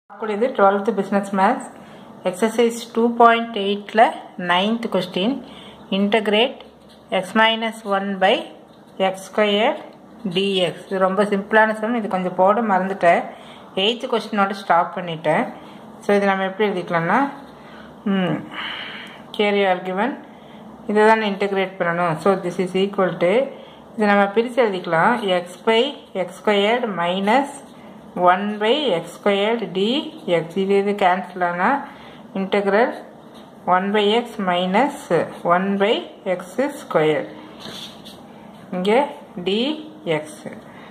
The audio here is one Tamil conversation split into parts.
பார்க்கக்கூடியது twelfth business maths exercise two point எயிட்டில் ninth question integrate x minus one by x square dx இது ரொம்ப சிம்பிளான சம் இது கொஞ்சம் போட மறந்துட்டேன் எயித்து கொஸ்டினோட ஸ்டாப் பண்ணிட்டேன் ஸோ இது நம்ம எப்படி எழுதிக்கலாம்னா கேரி ஆர் கிவன் இதை தான் இன்டகிரேட் பண்ணணும் so this is equal to இதை நம்ம பிரித்து எழுதிக்கலாம் x by x squared minus one by x squared d x இது இது கேன்சல் ஆனால் integral one by x minus one by x square இங்கே டி எக்ஸ்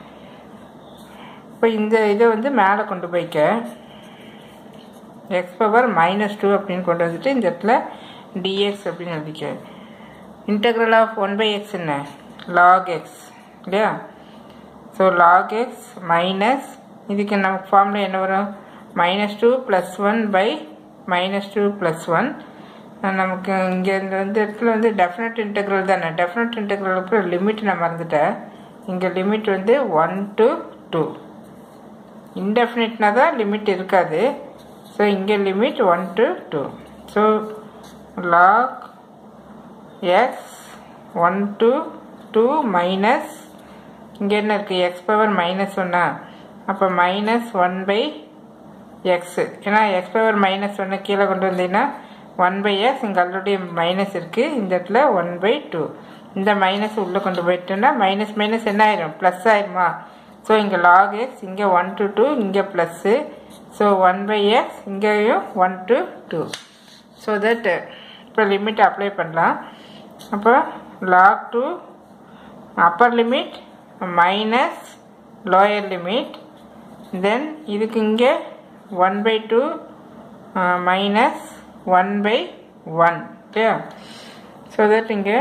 இப்போ இந்த இதை வந்து மேலே கொண்டு போய்க்க எக்ஸ் பவர் மைனஸ் டூ அப்படின்னு கொண்டு வந்துட்டு இந்த இடத்துல டிஎக்ஸ் அப்படின்னு எழுதிக்க integral of one by x என்ன லாக் எக்ஸ் இல்லையா ஸோ லாக் எக்ஸ் மைனஸ் இதுக்கு நமக்கு ஃபார்முலா என்ன வரும் minus two plus one by minus two plus one நமக்கு இங்கே இந்த வந்து இடத்துல வந்து டெஃபினட் இன்டெக்ரல் தானே டெஃபினட் இன்டெக்ரலுக்கு லிமிட் நான் மறந்துட்டேன் இங்கே லிமிட் வந்து ஒன் டு டூ இன்டெஃபினிட்னா தான் லிமிட் இருக்காது ஸோ இங்கே limit one to two so log x one to two minus இங்கே என்ன இருக்குது எக்ஸ் பவர் மைனஸ் ஒன்னா அப்போ மைனஸ் ஒன் பை எக்ஸு ஏன்னா எக்ஸ் பவர் மைனஸ் ஒன்று கீழே கொண்டு வந்தீங்கன்னா ஒன் பை எக்ஸ் இங்கே ஆல்ரெடி மைனஸ் இருக்குது இந்த இடத்துல ஒன் பை டூ இந்த மைனஸ் உள்ளே கொண்டு போயிட்டோன்னா மைனஸ் மைனஸ் என்ன ஆயிரும் ப்ளஸ் ஆயிருமா ஸோ இங்கே லாக் எக்ஸ் இங்கே ஒன் டு டூ இங்கே plus so one by x இங்கேயும் one to two so that இப்போ லிமிட் அப்ளை பண்ணலாம் அப்போ log two upper limit minus lower limit then இதுக்கு இங்கே one by two minus one by one இல்லையா ஸோ தட் இங்கே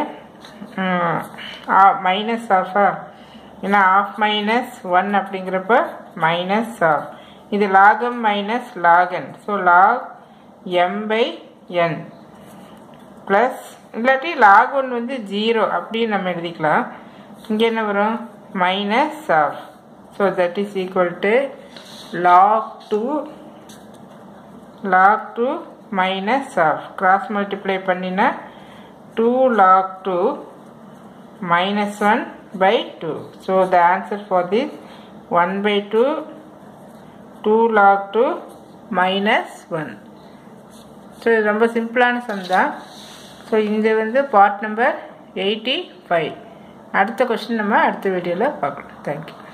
மைனஸ் ஆஃபா ஏன்னா ஆஃப் மைனஸ் ஒன் அப்படிங்கிறப்ப மைனஸ் ஆஃப் இது லாகம் மைனஸ் லாகன் so log m by n plus இல்லாட்டி லாக் ஒன் வந்து ஜீரோ அப்படின்னு நம்ம எழுதிக்கலாம் இங்கே என்ன வரும் minus half so that is equal to log two log two minus half cross multiply பண்ணினா two log two minus 1 by 2. So the answer for this 1 by 2, 2 log 2 minus 1. So இது ரொம்ப சிம்பிளான சம் தான் ஸோ இது வந்து பார்ட் நம்பர் எயிட்டி ஃபைவ் அடுத்த கொஸ்டின் நம்ம அடுத்த வீடியோவில் பார்க்கலாம் தேங்க்யூ